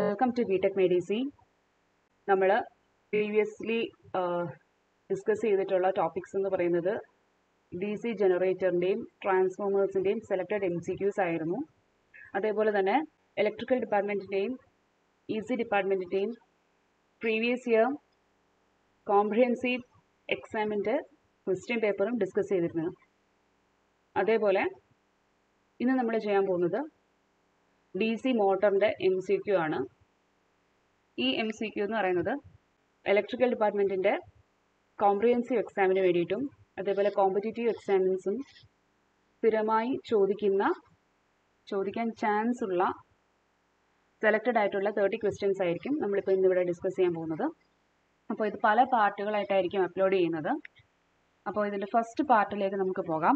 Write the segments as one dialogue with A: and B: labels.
A: welcome to B tech മെഡിസി നമ്മൾ previously discuss ചെയ്തിട്ടുള്ള ടോപ്പിക്സ് എന്ന് പറയുന്നത് ഡി സി ജനറേറ്ററിൻ്റെയും ട്രാൻസ്ഫോമേഴ്സിൻ്റെയും സെലക്റ്റഡ് എം സി ക്യൂസ് ആയിരുന്നു അതേപോലെ തന്നെ ഇലക്ട്രിക്കൽ ഡിപ്പാർട്ട്മെൻറ്റിൻ്റെയും ഇ സി ഡിപ്പാർട്ട്മെൻറ്റിൻ്റെയും പ്രീവിയസ് ഇയർ കോംപ്രിഹെൻസീവ് എക്സാമിൻ്റെ ക്വസ്റ്റ്യൻ പേപ്പറും ഡിസ്കസ് ചെയ്തിരുന്നു അതേപോലെ ഇന്ന് നമ്മൾ ചെയ്യാൻ പോകുന്നത് ഡി സി മോട്ടറിൻ്റെ എം സി ക്യു ആണ് ഈ എം സി ക്യു എന്ന് പറയുന്നത് ഇലക്ട്രിക്കൽ ഡിപ്പാർട്ട്മെൻറ്റിൻ്റെ കോംപ്രിഹെൻസീവ് എക്സാമിന് വേണ്ടിയിട്ടും അതേപോലെ കോമ്പറ്റേറ്റീവ് എക്സാമിൻസും സ്ഥിരമായി ചോദിക്കുന്ന ചോദിക്കാൻ ചാൻസ് ഉള്ള സെലക്റ്റഡ് ആയിട്ടുള്ള തേർട്ടി ക്വസ്റ്റ്യൻസ് ആയിരിക്കും നമ്മളിപ്പോൾ ഇന്നിവിടെ ഡിസ്കസ് ചെയ്യാൻ പോകുന്നത് അപ്പോൾ ഇത് പല പാർട്ടുകളായിട്ടായിരിക്കും അപ്ലോഡ് ചെയ്യുന്നത് അപ്പോൾ ഇതിൻ്റെ ഫസ്റ്റ് പാർട്ടിലേക്ക് നമുക്ക് പോകാം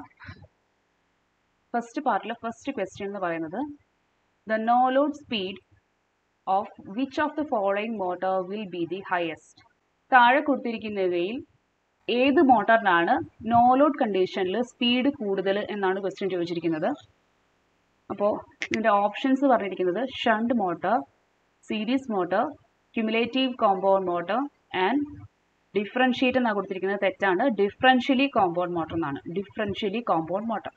A: ഫസ്റ്റ് പാർട്ടിലെ ഫസ്റ്റ് ക്വസ്റ്റ്യൻ എന്ന് പറയുന്നത് the no load speed of which of the following motor will be the highest താഴെ കൊടുത്തിരിക്കുന്നവയിൽ ഏത് മോട്ടറിനാണ് നോ ലോഡ് കണ്ടീഷനിൽ സ്പീഡ് കൂടുതൽ എന്നാണ് ക്വസ്റ്റ്യൻ ചോദിച്ചിരിക്കുന്നത് അപ്പോൾ ഇതിൻ്റെ ഓപ്ഷൻസ് പറഞ്ഞിരിക്കുന്നത് shunt motor series motor cumulative compound motor and differentiate എന്നാണ് കൊടുത്തിരിക്കുന്നത് തെറ്റാണ് ഡിഫറൻഷ്യലി കോമ്പൗണ്ട് മോട്ടർ എന്നാണ് ഡിഫറൻഷ്യലി കോമ്പൗണ്ട് മോട്ടർ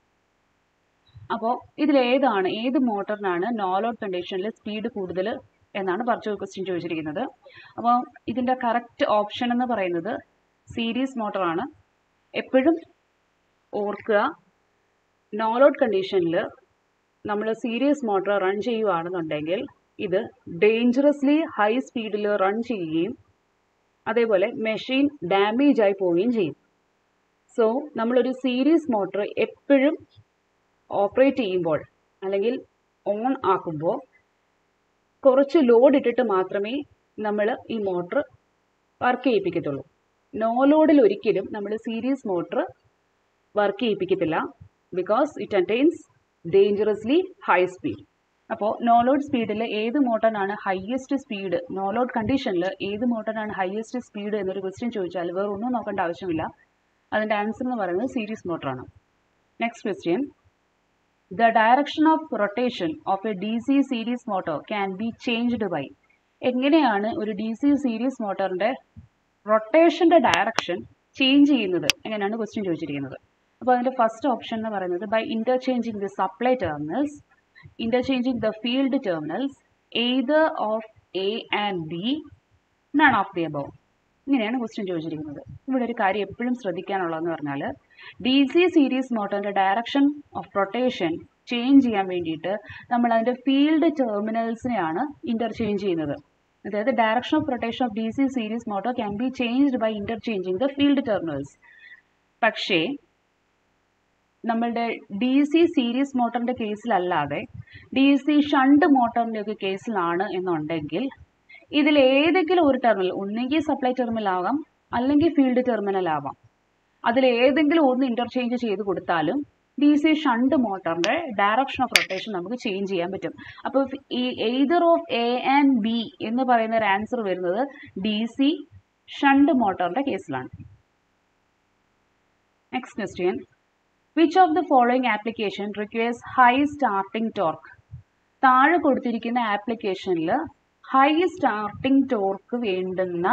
A: അപ്പോൾ ഇതിലേതാണ് ഏത് മോട്ടറിനാണ് നോ ലോഡ് കണ്ടീഷനിൽ സ്പീഡ് കൂടുതൽ എന്നാണ് പറഞ്ഞു ക്വസ്റ്റ്യൻ ചോദിച്ചിരിക്കുന്നത് അപ്പോൾ ഇതിൻ്റെ കറക്റ്റ് ഓപ്ഷൻ എന്ന് പറയുന്നത് സീരീസ് മോട്ടറാണ് എപ്പോഴും ഓർക്കുക നോ ലോഡ് കണ്ടീഷനിൽ നമ്മൾ സീരീസ് മോട്ടർ റൺ ചെയ്യുകയാണെന്നുണ്ടെങ്കിൽ ഇത് ഡേഞ്ചറസ്ലി ഹൈ സ്പീഡിൽ റൺ ചെയ്യുകയും അതേപോലെ മെഷീൻ ഡാമേജ് ആയി പോവുകയും ചെയ്യും സോ നമ്മളൊരു സീരീസ് മോട്ടർ എപ്പോഴും ഓപ്പറേറ്റ് ചെയ്യുമ്പോൾ അല്ലെങ്കിൽ ഓൺ ആക്കുമ്പോൾ കുറച്ച് ലോഡ് ഇട്ടിട്ട് മാത്രമേ നമ്മൾ ഈ മോട്ടർ വർക്ക് ചെയ്യിപ്പിക്കത്തുള്ളൂ നോ ലോഡിൽ ഒരിക്കലും നമ്മൾ സീരീസ് മോട്ടർ വർക്ക് ചെയ്യിപ്പിക്കത്തില്ല because it attains dangerously high speed അപ്പോൾ നോ ലോഡ് സ്പീഡിൽ ഏത് മോട്ടറിനാണ് ഹയസ്റ്റ് സ്പീഡ് നോ ലോഡ് കണ്ടീഷനിൽ ഏത് മോട്ടറിനാണ് ഹയസ്റ്റ് സ്പീഡ് എന്നൊരു ക്വസ്റ്റ്യൻ ചോദിച്ചാൽ വേറെ ഒന്നും നോക്കേണ്ട ആവശ്യമില്ല അതിൻ്റെ ആൻസർ എന്ന് പറയുന്നത് സീരീസ് മോട്ടറാണ് next question The direction of rotation of a DC series motor can be changed by എങ്ങനെയാണ് ഒരു ഡി സി സീരീസ് മോട്ടറിന്റെ റൊട്ടേഷന്റെ ഡയറക്ഷൻ ചേഞ്ച് ചെയ്യുന്നത് എങ്ങനെയാണ് ക്വസ്റ്റ്യൻ ചോദിച്ചിരിക്കുന്നത് അപ്പോൾ അതിന്റെ ഫസ്റ്റ് ഓപ്ഷൻ എന്ന് പറയുന്നത് by interchanging the supply terminals interchanging the field terminals either of A and B none of the above ഇങ്ങനെയാണ് ക്വസ്റ്റ്യൻ ചോദിച്ചിരിക്കുന്നത് ഇവിടെ ഒരു കാര്യം എപ്പോഴും ശ്രദ്ധിക്കാനുള്ളതെന്ന് പറഞ്ഞാൽ ഡി സി സീരീസ് മോട്ടറിന്റെ ഡയറക്ഷൻ ഓഫ് റൊട്ടേഷൻ ചേഞ്ച് ചെയ്യാൻ വേണ്ടിയിട്ട് നമ്മൾ അതിന്റെ ഫീൽഡ് ടെർമിനൽസിനെയാണ് ഇന്റർചേഞ്ച് ചെയ്യുന്നത് അതായത് direction of rotation of D C series motor can be changed by interchanging the field terminals പക്ഷേ നമ്മളുടെ D C series മോട്ടറിന്റെ കേസിലല്ലാതെ D C shunt മോട്ടറിന്റെ ഒക്കെ കേസിലാണ് എന്നുണ്ടെങ്കിൽ ഇതിൽ ഏതെങ്കിലും ഒരു ടെർമിനൽ ഒന്നെങ്കിൽ സപ്ലൈ ടെർമിനൽ ആവാം അല്ലെങ്കിൽ ഫീൽഡ് ടെർമിനൽ ആവാം അതിൽ ഏതെങ്കിലും ഒന്ന് ഇന്റർചേഞ്ച് ചെയ്ത് കൊടുത്താലും ഡി സി ഷണ്ട് മോട്ടറിന്റെ ഡയറക്ഷൻ ഓഫ് റൊട്ടേഷൻ നമുക്ക് ചേഞ്ച് ചെയ്യാൻ പറ്റും അപ്പോൾ ഈ either of A and B എന്ന് പറയുന്ന ഒരു ആൻസർ വരുന്നത് ഡി സി ഷണ്ട് മോട്ടറിന്റെ കേസിലാണ് next question which of the following application requires high starting torque താഴെ കൊടുത്തിരിക്കുന്ന ആപ്ലിക്കേഷനിൽ ഹൈ സ്റ്റാർട്ടിംഗ് ടോർക്ക് വേണ്ടുന്ന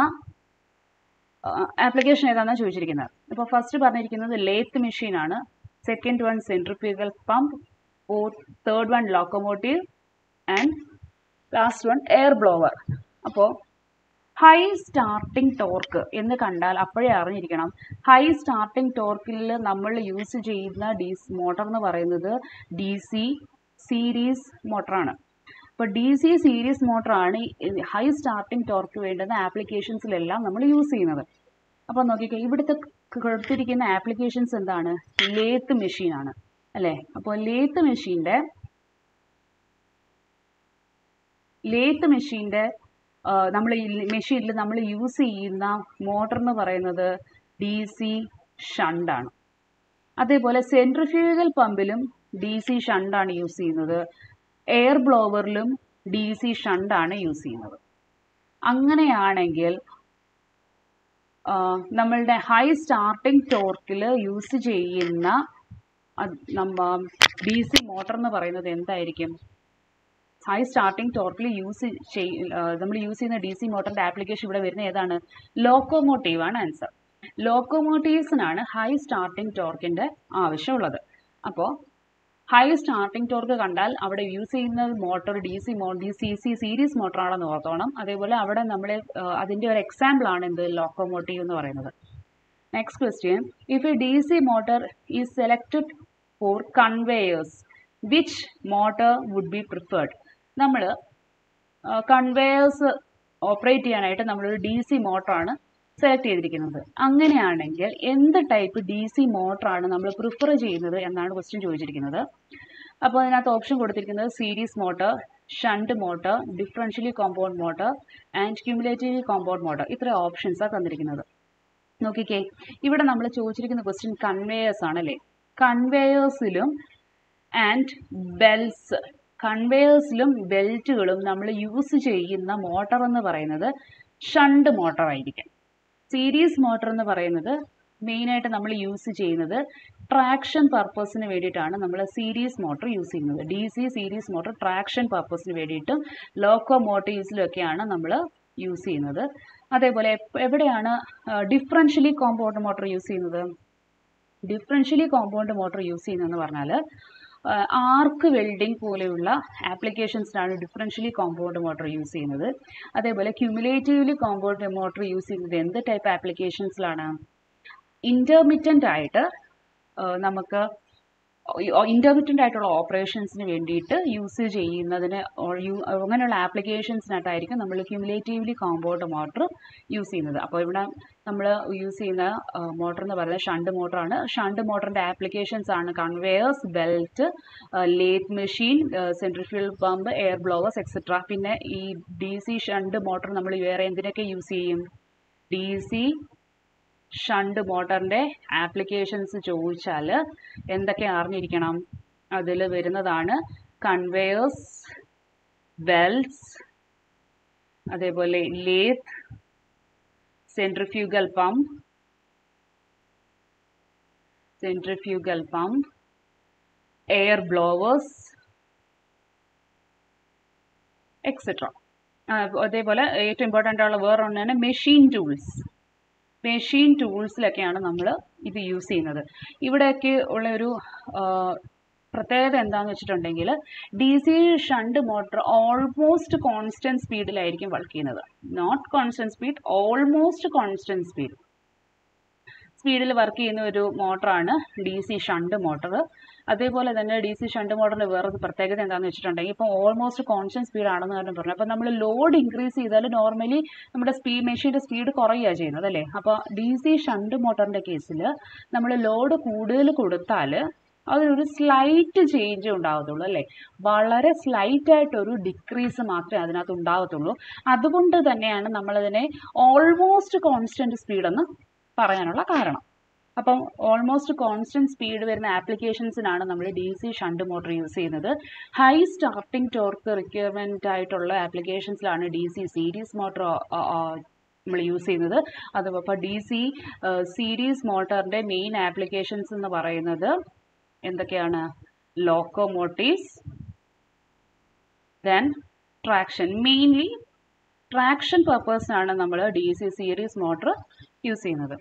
A: ആപ്ലിക്കേഷൻ ഏതാണെന്ന് ചോദിച്ചിരിക്കുന്നത് അപ്പോൾ ഫസ്റ്റ് പറഞ്ഞിരിക്കുന്നത് ലേത്ത് മെഷീൻ ആണ് second one centrifugal pump fourth third one locomotive and last one air blower അപ്പോൾ ഹൈ സ്റ്റാർട്ടിംഗ് ടോർക്ക് എന്ന് കണ്ടാൽ അപ്പോഴേ അറിഞ്ഞിരിക്കണം ഹൈ സ്റ്റാർട്ടിംഗ് ടോർക്കിൽ നമ്മൾ യൂസ് ചെയ്യുന്ന ഡി മോട്ടർ എന്ന് പറയുന്നത് ഡി സി സീരീസ് മോട്ടറാണ് അപ്പോൾ ഡി സി സീരീസ് മോട്ടറാണ് ഹൈ സ്റ്റാർട്ടിംഗ് ടോർക്ക് വേണ്ടുന്ന ആപ്ലിക്കേഷൻസിലെല്ലാം നമ്മൾ യൂസ് ചെയ്യുന്നത് അപ്പോൾ നോക്കിക്കോ ഇവിടുത്തെ കൊടുത്തിരിക്കുന്ന ആപ്ലിക്കേഷൻസ് എന്താണ് ലേത്ത് മെഷീനാണ് അല്ലേ അപ്പോൾ ലേത്ത് മെഷീൻ്റെ ലേത്ത് മെഷീൻ്റെ നമ്മൾ മെഷീനിൽ നമ്മൾ യൂസ് ചെയ്യുന്ന മോട്ടർ എന്ന് പറയുന്നത് ഡി സി ഷണ്ടാണ് അതേപോലെ സെൻട്രിഫ്യൂഗൽ പമ്പിലും ഡി സി ഷണ്ടാണ് യൂസ് ചെയ്യുന്നത് എയർ ബ്ലോവറിലും ഡി സി ഷണ്ടാണ് യൂസ് ചെയ്യുന്നത് അങ്ങനെയാണെങ്കിൽ നമ്മളുടെ ഹൈ സ്റ്റാർട്ടിംഗ് ടോർക്കിൽ യൂസ് ചെയ്യുന്ന നമ്മ ഡി സി മോട്ടർ എന്ന് പറയുന്നത് എന്തായിരിക്കും ഹൈ സ്റ്റാർട്ടിംഗ് ടോർക്കിൽ യൂസ് ചെയ് നമ്മൾ യൂസ് ചെയ്യുന്ന ഡി സി മോട്ടറിൻ്റെ ആപ്ലിക്കേഷൻ ഇവിടെ വരുന്ന ഏതാണ് ലോക്കോമോട്ടീവ് ആണ് ആൻസർ ലോക്കോമോട്ടീവ്സിനാണ് ഹൈ സ്റ്റാർട്ടിംഗ് ടോർക്കിൻ്റെ ആവശ്യമുള്ളത് അപ്പോൾ ഹൈ സ്റ്റാർട്ടിംഗ് ടോർക്ക് കണ്ടാൽ അവിടെ യൂസ് ചെയ്യുന്ന മോട്ടോർ ഡി സി മോ ഡി സി സി സീരീസ് മോട്ടറാണെന്ന് ഓർത്തോണം അതേപോലെ അവിടെ നമ്മൾ അതിൻ്റെ ഒരു എക്സാമ്പിൾ ആണ് എന്ത് ലോക്കോമോട്ടീവ് എന്ന് പറയുന്നത് next question if a D C motor is selected for conveyors which motor would be preferred നമ്മൾ കൺവേയേഴ്സ് ഓപ്പറേറ്റ് ചെയ്യാനായിട്ട് നമ്മളൊരു ഡി സി മോട്ടറാണ് സെലക്ട് ചെയ്തിരിക്കുന്നത് അങ്ങനെയാണെങ്കിൽ എന്ത് ടൈപ്പ് ഡി സി മോട്ടറാണ് നമ്മൾ പ്രിഫർ ചെയ്യുന്നത് എന്നാണ് ക്വസ്റ്റ്യൻ ചോദിച്ചിരിക്കുന്നത് അപ്പോൾ അതിനകത്ത് ഓപ്ഷൻ കൊടുത്തിരിക്കുന്നത് series motor shunt motor differentially compound motor and cumulative compound motor ഇത്ര ഓപ്ഷൻസാണ് തന്നിരിക്കുന്നത് നോക്കിക്കേ ഇവിടെ നമ്മൾ ചോദിച്ചിരിക്കുന്ന ക്വസ്റ്റ്യൻ കൺവേയേഴ്സ് ആണല്ലേ കൺവേയേഴ്സിലും ആൻഡ് ബെൽസ് കൺവേയേഴ്സിലും ബെൽറ്റുകളും നമ്മൾ യൂസ് ചെയ്യുന്ന മോട്ടർ എന്ന് പറയുന്നത് ഷണ്ട് മോട്ടർ ആയിരിക്കും സീരീസ് മോട്ടർ എന്ന് പറയുന്നത് മെയിനായിട്ട് നമ്മൾ യൂസ് ചെയ്യുന്നത് ട്രാക്ഷൻ പർപ്പസിന് വേണ്ടിയിട്ടാണ് നമ്മൾ സീരീസ് മോട്ടർ യൂസ് ചെയ്യുന്നത് D C series motor traction പർപ്പസിന് വേണ്ടിയിട്ടും ലോക്കോ മോട്ടീവ്സിലൊക്കെയാണ് നമ്മൾ യൂസ് ചെയ്യുന്നത് അതേപോലെ എവിടെയാണ് ഡിഫറൻഷ്യലി കോമ്പൗണ്ട് മോട്ടർ യൂസ് ചെയ്യുന്നത് ഡിഫറൻഷ്യലി കോമ്പൗണ്ട് മോട്ടർ യൂസ് ചെയ്യുന്നതെന്ന് പറഞ്ഞാൽ ആർക്ക് വെൽഡിംഗ് പോലെയുള്ള ആപ്ലിക്കേഷൻസിനാണ് ഡിഫറൻഷ്യലി കോമ്പൗണ്ട് മോട്ടർ യൂസ് ചെയ്യുന്നത് അതേപോലെ ക്യുമുലേറ്റീവ്ലി കോമ്പൗണ്ട് മോട്ടർ യൂസ് ചെയ്യുന്നത് എന്ത് ടൈപ്പ് ആപ്ലിക്കേഷൻസിലാണ് ഇൻ്റർമിറ്റൻ്റ് ആയിട്ട് നമുക്ക് ഇൻ്റർമിറ്റൻ്റ് ആയിട്ടുള്ള ഓപ്പറേഷൻസിന് വേണ്ടിയിട്ട് യൂസ് ചെയ്യുന്നതിന് അങ്ങനെയുള്ള ആപ്ലിക്കേഷൻസിനായിട്ടായിരിക്കും നമ്മൾ ക്യുമുലേറ്റീവ്ലി കോമ്പൗണ്ട് മോട്ടർ യൂസ് ചെയ്യുന്നത് അപ്പോൾ ഇവിടെ നമ്മൾ യൂസ് ചെയ്യുന്ന മോട്ടർ എന്ന് പറയുന്നത് ഷണ്ട് മോട്ടറാണ് ഷണ്ട് മോട്ടറിൻ്റെ ആപ്ലിക്കേഷൻസ് ആണ് conveyors belt lathe machine centrifugal pump air blowers etcetera പിന്നെ ഈ ഡി സി ഷണ്ട് മോട്ടർ നമ്മൾ വേറെ എന്തിനൊക്കെ യൂസ് ചെയ്യും ഡി സി ഷണ്ട് മോട്ടറിൻ്റെ ആപ്ലിക്കേഷൻസ് ചോദിച്ചാൽ എന്തൊക്കെ അറിഞ്ഞിരിക്കണം അതിൽ വരുന്നതാണ് കൺവെയേഴ്സ് ബെൽറ്റ്സ് അതേപോലെ lathe centrifugal pump centrifugal pump air blowers etcetera അതേപോലെ ഏറ്റവും ഇമ്പോർട്ടൻ്റ് ഉള്ള വേറെ ഒന്നാണ് മെഷീൻ ടൂൾസ് മെഷീൻ ടൂൾസിലൊക്കെയാണ് നമ്മൾ ഇത് യൂസ് ചെയ്യുന്നത് ഇവിടെയൊക്കെ ഉള്ള ഒരു പ്രത്യേകത എന്താണെന്ന് വെച്ചിട്ടുണ്ടെങ്കിൽ D C shunt motor almost constant സ്പീഡിലായിരിക്കും വർക്ക് ചെയ്യുന്നത് not constant speed almost constant speed സ്പീഡിൽ വർക്ക് ചെയ്യുന്ന ഒരു മോട്ടറാണ് ഡി സി ഷണ്ട് മോട്ടർ അതേപോലെ തന്നെ ഡി സി ഷണ്ട് മോട്ടറിൻ്റെ വേറൊരു പ്രത്യേകത എന്താണെന്ന് വെച്ചിട്ടുണ്ടെങ്കിൽ ഇപ്പോൾ ഓൾമോസ്റ്റ് കോൺസ്റ്റൻറ്റ് സ്പീഡ് ആണെന്ന് തന്നെ പറഞ്ഞു അപ്പോൾ നമ്മൾ ലോഡ് ഇൻക്രീസ് ചെയ്താൽ നോർമലി നമ്മുടെ സ്പീഡ് മെഷീൻ്റെ സ്പീഡ് കുറയുകയാണ് ചെയ്യുന്നത് അല്ലേ അപ്പോൾ ഡി സി ഷണ്ട് മോട്ടറിൻ്റെ കേസിൽ നമ്മൾ ലോഡ് കൂടുതൽ കൊടുത്താൽ അതിനൊരു സ്ലൈറ്റ് ചേഞ്ച് ഉണ്ടാകത്തുള്ളൂ അല്ലേ വളരെ സ്ലൈറ്റ് ആയിട്ടൊരു ഡിക്രീസ് മാത്രമേ അതിനകത്ത് ഉണ്ടാകത്തുള്ളൂ അതുകൊണ്ട് തന്നെയാണ് നമ്മളതിനെ ഓൾമോസ്റ്റ് കോൺസ്റ്റൻറ്റ് സ്പീഡെന്ന് പറയാനുള്ള കാരണം അപ്പം ഓൾമോസ്റ്റ് കോൺസ്റ്റൻറ്റ് സ്പീഡ് വരുന്ന ആപ്ലിക്കേഷൻസിനാണ് നമ്മൾ D C shunt motor use ചെയ്യുന്നത് ഹൈ സ്റ്റാർട്ടിംഗ് ടോർക്ക് റിക്വയർമെൻ്റ് ആയിട്ടുള്ള ആപ്ലിക്കേഷൻസിലാണ് ഡി സി സീരീസ് മോട്ടർ നമ്മൾ യൂസ് ചെയ്യുന്നത് അതുപോലെ ഡി സി സീരീസ് മോട്ടറിൻ്റെ മെയിൻ ആപ്ലിക്കേഷൻസ് എന്ന് പറയുന്നത് എന്തൊക്കെയാണ് locomotives then traction mainly traction പർപ്പസിനാണ് നമ്മൾ D C series motor use ചെയ്യുന്നത്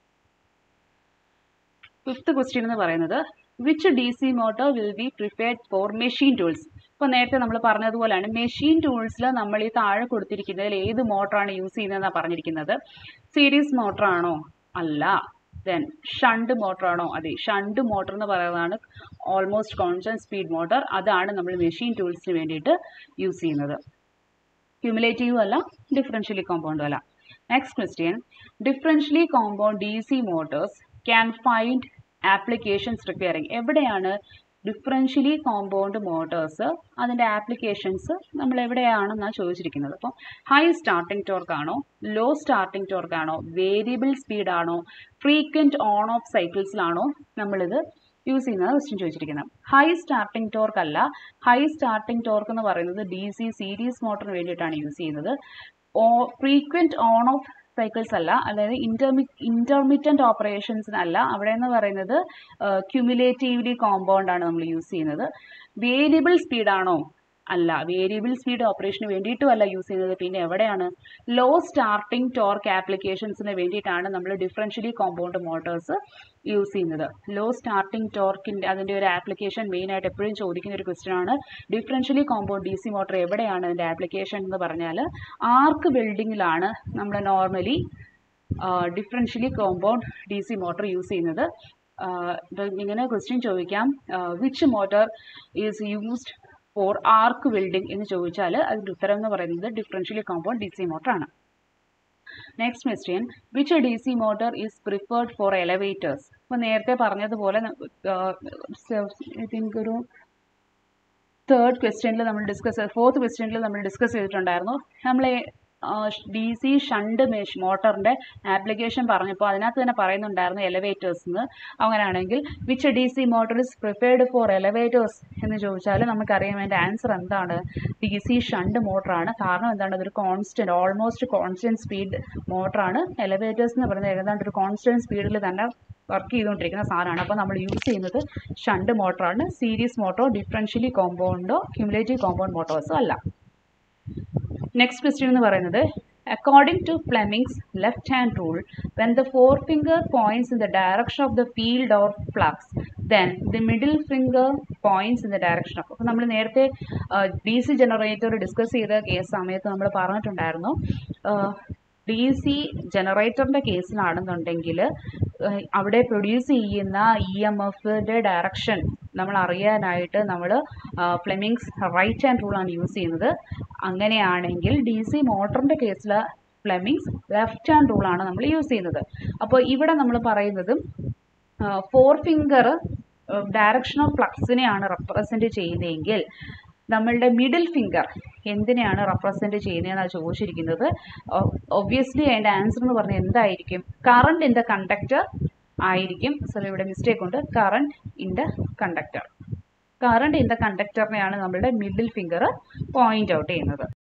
A: ഫിഫ്ത്ത് ക്വസ്റ്റ്യൻ എന്ന് പറയുന്നത് which D C motor will be preferred for machine tools ഇപ്പോൾ നേരത്തെ നമ്മൾ പറഞ്ഞതുപോലെയാണ് മെഷീൻ ടൂൾസിൽ നമ്മൾ ഈ താഴെ കൊടുത്തിരിക്കുന്നതിൽ ഏത് മോട്ടറാണ് യൂസ് ചെയ്യുന്നതെന്നാണ് പറഞ്ഞിരിക്കുന്നത് സീരീസ് മോട്ടറാണോ അല്ല ദെൻ ഷണ്ട് മോട്ടറാണോ അതെ ഷണ്ട് മോട്ടർ എന്ന് പറയുന്നതാണ് ഓൾമോസ്റ്റ് കോൺസ്റ്റൻറ്റ് സ്പീഡ് മോട്ടർ അതാണ് നമ്മൾ മെഷീൻ ടൂൾസിന് വേണ്ടിയിട്ട് യൂസ് ചെയ്യുന്നത് ക്യുമുലേറ്റീവും അല്ല ഡിഫറൻഷ്യലി കോമ്പൗണ്ടും അല്ല next question differentially compound D C motors can find applications requiring എവിടെയാണ് ഡിഫറൻഷ്യലി കോമ്പൗണ്ട് മോട്ടോഴ്സ് അതിൻ്റെ ആപ്ലിക്കേഷൻസ് നമ്മൾ എവിടെയാണെന്നാണ് ചോദിച്ചിരിക്കുന്നത് അപ്പോൾ ഹൈ സ്റ്റാർട്ടിംഗ് ടോർക്ക് ആണോ ലോ സ്റ്റാർട്ടിംഗ് ടോർക്ക് ആണോ വേരിയബിൾ സ്പീഡ് ആണോ ഫ്രീക്വൻറ്റ് ഓൺ ഓഫ് സൈക്കിൾസിലാണോ നമ്മളിത് യൂസ് ചെയ്യുന്നത് ക്വസ്റ്റ്യൻ ചോദിച്ചിരിക്കുന്നത് ഹൈ സ്റ്റാർട്ടിംഗ് ടോർക്ക് അല്ല ഹൈ സ്റ്റാർട്ടിംഗ് ടോർക്ക് എന്ന് പറയുന്നത് ഡി സി സീരീസ് മോട്ടറിന് വേണ്ടിയിട്ടാണ് യൂസ് ചെയ്യുന്നത് ഓ ഫ്രീക്വൻറ്റ് ഓൺ ഓഫ് സൈക്കിൾസ് അല്ല അതായത് ഇന്റർമി ഇന്റർമീഡിയൻറ്റ് ഓപ്പറേഷൻസിനല്ല അവിടെ എന്ന് പറയുന്നത് ക്യുമുലേറ്റീവ്ലി കോമ്പൗണ്ട് ആണ് നമ്മൾ യൂസ് ചെയ്യുന്നത് വേരിയബിൾ സ്പീഡാണോ അല്ല വേരിയബിൾ സ്പീഡ് ഓപ്പറേഷന് വേണ്ടിയിട്ടും അല്ല യൂസ് ചെയ്യുന്നത് പിന്നെ എവിടെയാണ് ലോ സ്റ്റാർട്ടിംഗ് ടോർക്ക് ആപ്ലിക്കേഷൻസിന് വേണ്ടിയിട്ടാണ് നമ്മൾ ഡിഫറൻഷ്യലി കോമ്പൗണ്ട് മോട്ടോഴ്സ് യൂസ് ചെയ്യുന്നത് ലോ സ്റ്റാർട്ടിംഗ് ടോർക്കിൻ്റെ അതിൻ്റെ ഒരു ആപ്ലിക്കേഷൻ മെയിനായിട്ട് എപ്പോഴും ചോദിക്കുന്ന ഒരു ക്വസ്റ്റ്യൻ ആണ് differentially compound D C motor എവിടെയാണ് അതിൻ്റെ ആപ്ലിക്കേഷൻ എന്ന് പറഞ്ഞാൽ ആർക്ക് വെൽഡിങ്ങിലാണ് നമ്മൾ normally differentially compound D C motor use ചെയ്യുന്നത് ഇങ്ങനെ ക്വസ്റ്റ്യൻ ചോദിക്കാം which motor is used for arc welding എന്ന് ചോദിച്ചാൽ അതിൻ്റെ ഉത്തരം എന്ന് പറയുന്നത് ഡിഫറൻഷ്യലി കോമ്പൗണ്ട് ഡി സി മോട്ടറാണ് next question which D C motor is preferred for elevators അപ്പോൾ നേരത്തെ പറഞ്ഞതുപോലെ ഐ തിങ്ക് ഒരു തേർഡ് ക്വസ്റ്റ്യനിൽ നമ്മൾ ഡിസ്കസ് ഫോർത്ത് ക്വസ്റ്റ്യനിൽ നമ്മൾ ഡിസ്കസ് ചെയ്തിട്ടുണ്ടായിരുന്നു നമ്മൾ ഡി സി ഷണ്ട് മെഷ് മോട്ടറിൻ്റെ ആപ്ലിക്കേഷൻ പറഞ്ഞപ്പോൾ അതിനകത്ത് തന്നെ പറയുന്നുണ്ടായിരുന്നു എലവേറ്റേഴ്സ് എന്ന് അങ്ങനെയാണെങ്കിൽ which D C motor is preferred for elevators എന്ന് ചോദിച്ചാൽ നമുക്കറിയാം അതിൻ്റെ ആൻസർ എന്താണ് ഡി സി ഷണ്ട് മോട്ടറാണ് കാരണം എന്താണ് അതൊരു കോൺസ്റ്റൻറ്റ് ഓൾമോസ്റ്റ് കോൺസ്റ്റൻറ്റ് സ്പീഡ് മോട്ടറാണ് എലവേറ്റേഴ്സ് എന്ന് പറയുന്നത് ഏതാണ്ട് ഒരു കോൺസ്റ്റൻറ്റ് സ്പീഡിൽ തന്നെ വർക്ക് ചെയ്തുകൊണ്ടിരിക്കുന്ന സാധനമാണ് അപ്പോൾ നമ്മൾ യൂസ് ചെയ്യുന്നത് ഷണ്ട് മോട്ടറാണ് സീരീസ് മോട്ടറോ ഡിഫറൻഷ്യലി കോമ്പൗണ്ടോ ക്യുമുലേറ്റീവ് കോമ്പൗണ്ട് മോട്ടോഴ്സോ അല്ല നെക്സ്റ്റ് ക്വസ്റ്റ്യൻ എന്ന് പറയുന്നത് according to Fleming's left hand rule when the four finger points in the direction of the field or flux then the middle finger points in the direction of അപ്പോൾ നമ്മൾ നേരത്തെ D C generator discuss ചെയ്ത case സമയത്ത് നമ്മൾ പറഞ്ഞിട്ടുണ്ടായിരുന്നു D C ജനറേറ്ററിൻ്റെ കേസിലാണെന്നുണ്ടെങ്കിൽ അവിടെ produce ചെയ്യുന്ന E M എഫിൻ്റെ ഡയറക്ഷൻ നമ്മൾ അറിയാനായിട്ട് നമ്മൾ ഫ്ലെമിങ്സ് റൈറ്റ് ഹാൻഡ് റൂളാണ് യൂസ് ചെയ്യുന്നത് അങ്ങനെയാണെങ്കിൽ ഡി സി മോട്ടറിൻ്റെ കേസിൽ ഫ്ലെമിങ്സ് ലെഫ്റ്റ് ഹാൻഡ് റൂളാണ് നമ്മൾ യൂസ് ചെയ്യുന്നത് അപ്പോൾ ഇവിടെ നമ്മൾ പറയുന്നതും ഫോർ ഫിംഗർ ഡയറക്ഷൻ ഓഫ് ഫ്ലക്സിനെയാണ് റെപ്രസെൻറ്റ് ചെയ്യുന്നതെങ്കിൽ നമ്മളുടെ മിഡിൽ ഫിംഗർ എന്തിനെയാണ് റെപ്രസെൻറ്റ് ചെയ്യുന്നതെന്നാണ് ചോദിച്ചിരിക്കുന്നത് ഒബ്വിയസ്ലി അതിൻ്റെ ആൻസർ എന്ന് പറഞ്ഞാൽ എന്തായിരിക്കും കറണ്ട് ഇൻ ദ കണ്ടക്ടർ ആയിരിക്കും സോ ഇവിടെ മിസ്റ്റേക്ക് ഉണ്ട് current in the conductor current in the കണ്ടക്ടറിനെയാണ് നമ്മളുടെ മിഡിൽ ഫിംഗർ പോയിന്റ് ഔട്ട് ചെയ്യുന്നത്